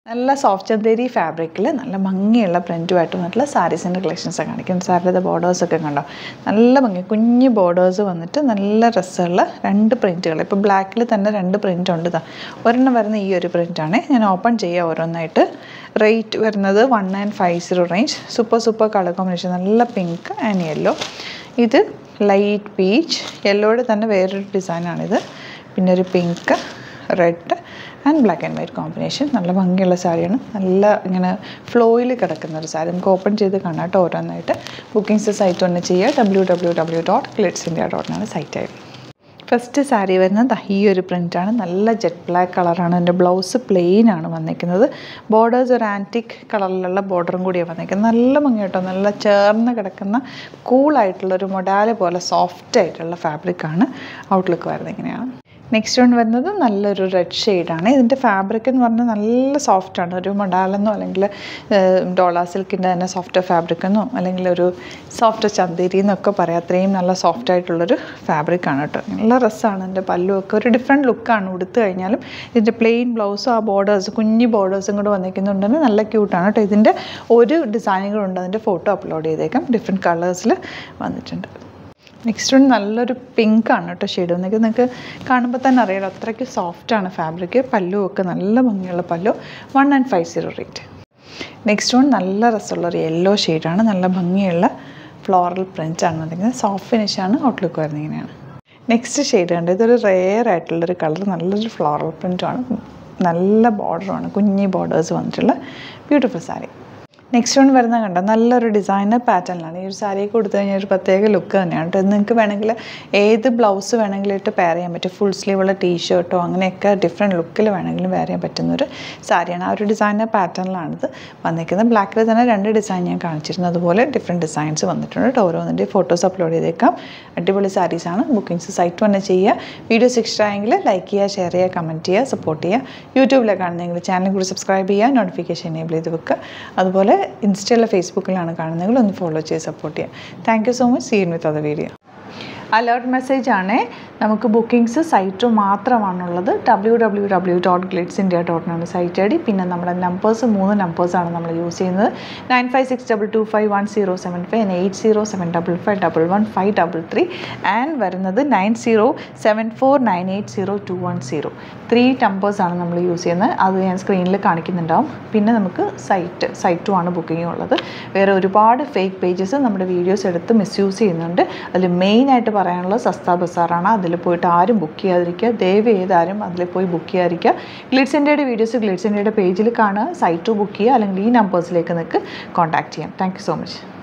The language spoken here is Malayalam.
നല്ല സോഫ്റ്റ് ചന്തേരി ഫാബ്രിക്കിൽ നല്ല ഭംഗിയുള്ള പ്രിൻറ്റുമായിട്ട് വന്നിട്ടുള്ള സാരീസിൻ്റെ കളക്ഷൻസ് കാണിക്കും സാരിയുടെ ബോർഡേഴ്സൊക്കെ കണ്ടോ നല്ല ഭംഗി കുഞ്ഞ് ബോർഡേഴ്സ് വന്നിട്ട് നല്ല രസമുള്ള രണ്ട് പ്രിൻറ്റുകൾ ഇപ്പോൾ ബ്ലാക്കിൽ തന്നെ രണ്ട് പ്രിൻ്റ് ഉണ്ട് ഇതാ ഒരെണ്ണം വരുന്ന ഈ ഒരു പ്രിൻ്റാണ് ഞാൻ ഓപ്പൺ ചെയ്യുക ഓരോന്നായിട്ട് റേറ്റ് വരുന്നത് one and five zero range super super colour combination നല്ല പിങ്ക് ആൻഡ് യെല്ലോ ഇത് ലൈറ്റ് പീച്ച് യെല്ലോയുടെ തന്നെ വേറൊരു ഡിസൈനാണിത് പിന്നെ ഒരു pink red and black and white combination നല്ല ഭംഗിയുള്ള സാരിയാണ് നല്ല ഇങ്ങനെ ഫ്ലോയിൽ കിടക്കുന്ന ഒരു സാരി നമുക്ക് ഓപ്പൺ ചെയ്ത് കാണാം കേട്ടോ ഓരോന്നായിട്ട് ബുക്കിംഗ്സ് സൈറ്റ് തന്നെ ചെയ്യുക W W W dot glitz India ഡോട്ടിനാണ് സൈറ്റ് ആയത് ഫസ്റ്റ് സാരി വരുന്നത് ദാ ഈ ഒരു പ്രിൻ്റാണ് നല്ല ജെറ്റ് ബ്ലാക്ക് കളറാണ് എൻ്റെ ബ്ലൗസ് പ്ലെയിൻ ആണ് വന്നിരിക്കുന്നത് ബോർഡേഴ്സ് ഒരു ആൻറ്റിക് കളറിലുള്ള ബോർഡറും കൂടിയാണ് വന്നിരിക്കുന്നത് നല്ല ഭംഗി കേട്ടോ നല്ല ചേർന്ന് കിടക്കുന്ന കൂളായിട്ടുള്ള ഒരു മൊഡാല് പോലെ സോഫ്റ്റ് ആയിട്ടുള്ള ഫാബ്രിക്കാണ് ഔട്ട്ലുക്ക് വരുന്നത് ഇങ്ങനെയാണ് നെക്സ്റ്റ് വൺ വരുന്നത് നല്ലൊരു റെഡ് ഷെയ്ഡാണ് ഇതിൻ്റെ ഫാബ്രിക് എന്ന് പറഞ്ഞാൽ നല്ല സോഫ്റ്റാണ് ഒരു മൊഡാലെന്നോ അല്ലെങ്കിൽ ഡോളാ സിൽക്കിൻ്റെ തന്നെ സോഫ്റ്റ് ഫാബ്രിക് എന്നോ അല്ലെങ്കിൽ ഒരു സോഫ്റ്റ് ചന്തേരി എന്നൊക്കെ പറയാം അത്രയും നല്ല സോഫ്റ്റ് ആയിട്ടുള്ളൊരു ഫാബ്രിക്കാണ് കേട്ടോ നല്ല രസമാണ് എൻ്റെ പല്ലുമൊക്കെ ഒരു ഡിഫറെൻറ്റ് ലുക്കാണ് ഉടുത്ത് കഴിഞ്ഞാലും ഇതിൻ്റെ പ്ലെയിൻ ബ്ലൗസും ആ ബോർഡേഴ്സ് കുഞ്ഞി ബോർഡേഴ്സും കൂടെ വന്നിരിക്കുന്നുണ്ടെങ്കിൽ നല്ല ക്യൂട്ടാണ് കേട്ടോ ഇതിൻ്റെ ഒരു ഡിസൈനുകളുണ്ട് അതിൻ്റെ ഫോട്ടോ അപ്ലോഡ് ചെയ്തേക്കാം ഡിഫറെൻറ്റ് കളേഴ്സിൽ വന്നിട്ടുണ്ട് നെക്സ്റ്റ് വൺ നല്ലൊരു പിങ്ക് ആണ് കേട്ടോ ഷെയ്ഡ് വന്നിരിക്കുന്നത് നിങ്ങൾക്ക് കാണുമ്പോൾ തന്നെ അറിയാലോ അത്രയ്ക്ക് സോഫ്റ്റ് ആണ് ഫാബ്രിക് പല്ലു ഒക്കെ നല്ല ഭംഗിയുള്ള pallu one and five zero rate next one നല്ല രസമുള്ള ഒരു യെല്ലോ ഷെയ്ഡാണ് നല്ല ഭംഗിയുള്ള ഫ്ലോറൽ പ്രിൻ്റ് ആണ് വന്നിരിക്കുന്നത് സോഫ്റ്റ് ഫിനിഷാണ് ഔട്ട്ലുക്ക് വരുന്നത് ഇങ്ങനെയാണ് നെക്സ്റ്റ് ഷെയ്ഡ് ഉണ്ട് ഇതൊരു റെയർ ആയിട്ടുള്ളൊരു കളർ നല്ലൊരു ഫ്ലോറൽ പ്രിൻ്റുമാണ് നല്ല ബോർഡറുമാണ് കുഞ്ഞി ബോർഡേഴ്സ് വന്നിട്ടുള്ള ബ്യൂട്ടിഫുൾ സാരി നെക്സ്റ്റ് വൺ വരുന്ന കണ്ടോ നല്ലൊരു ഡിസൈനർ പാറ്റേണിലാണ് ഈ ഒരു സാരി കൊടുത്തു കഴിഞ്ഞാൽ ഒരു പ്രത്യേക ലുക്ക് തന്നെയാണ് കേട്ടോ നിങ്ങൾക്ക് വേണമെങ്കിൽ ഏത് ബ്ലൗസ് വേണമെങ്കിലും ഇട്ട് പെയർ ചെയ്യാൻ പറ്റും ഫുൾ സ്ലീവുള്ള ടീഷർട്ടോ അങ്ങനെയൊക്കെ ഡിഫറെൻറ്റ് ലുക്കിൽ വേണമെങ്കിലും വെയർ ചെയ്യാൻ പറ്റുന്ന ഒരു സാരിയാണ് ആ ഒരു ഡിസൈനർ പാറ്റേണിലാണിത് വന്നിരിക്കുന്നത് ബ്ലാക്കിൽ തന്നെ രണ്ട് ഡിസൈൻ ഞാൻ കാണിച്ചിരുന്നു അതുപോലെ ഡിഫറെൻറ്റ് ഡിസൈൻസ് വന്നിട്ടുണ്ട് കേട്ടോ ഓരോന്നിൻ്റെ ഫോട്ടോസ് അപ്ലോഡ് ചെയ്തേക്കാം അടിപൊളി സാരീസാണ് ബുക്കിംഗ്സ് സൈറ്റ് തന്നെ ചെയ്യുക വീഡിയോസ് ഇഷ്ടമായെങ്കിൽ ലൈക്ക് ചെയ്യുക ഷെയർ ചെയ്യുക കമൻറ്റ് ചെയ്യുക സപ്പോർട്ട് ചെയ്യുക യൂട്യൂബിലാണ് കാണുന്നതെങ്കിൽ ചാനൽ കൂടി സബ്സ്ക്രൈബ് ചെയ്യുക നോട്ടിഫിക്കേഷൻ എനേബിൾ ചെയ്ത് വെക്കുക അതുപോലെ ഇൻസ്റ്റയിലെ ഫേസ്ബുക്കിലാണ് കാണുന്നതെങ്കിൽ ഒന്ന് ഫോളോ ചെയ്ത് സപ്പോർട്ട് ചെയ്യുക thank you so much seen with അത് വീഡിയോ അലേർട്ട് മെസ്സേജ് ആണ് നമുക്ക് ബുക്കിംഗ്സ് സൈറ്റ് മാത്രമാണുള്ളത് W W W dot glitz India ഡോട്ടിനാണ് സൈറ്റ് ഐ ഡി പിന്നെ നമ്മുടെ നമ്പേഴ്സ് മൂന്ന് നമ്പേഴ്സാണ് നമ്മൾ യൂസ് ചെയ്യുന്നത് nine five six double two five one zero seven five eight zero seven double five double one five double three and വരുന്നത് nine zero seven four nine eight zero two one zero three നമ്പേഴ്സാണ് നമ്മൾ യൂസ് ചെയ്യുന്നത് അത് ഞാൻ സ്ക്രീനിൽ കാണിക്കുന്നുണ്ടാവും പിന്നെ നമുക്ക് സൈറ്റ് സൈറ്റും ആണ് ബുക്കിംഗ് ഉള്ളത് വേറെ ഒരുപാട് ഫേക്ക് പേജസ് നമ്മുടെ വീഡിയോസ് എടുത്ത് മിസ്യൂസ് ചെയ്യുന്നുണ്ട് അതിൽ മെയിനായിട്ട് പറയാനുള്ളത് സസ്ത ബസാറാണ് അതിൽ പോയിട്ട് ആരും ബുക്ക് ചെയ്യാതിരിക്കുക ദയവ് ചെയ്താരും അതിൽ പോയി ബുക്ക് ചെയ്യാതിരിക്കുക ഗ്ലിറ്റ്സ് ഇന്ത്യയുടെ വീഡിയോസ് ഗ്ലിറ്റ്സ് ഇന്ത്യയുടെ പേജിൽ കാണുക സൈറ്റ് ബുക്ക് ചെയ്യുക അല്ലെങ്കിൽ ഈ നമ്പേഴ്സിലേക്ക് നിങ്ങൾക്ക് കോൺടാക്ട് ചെയ്യാം താങ്ക് സോ മച്ച്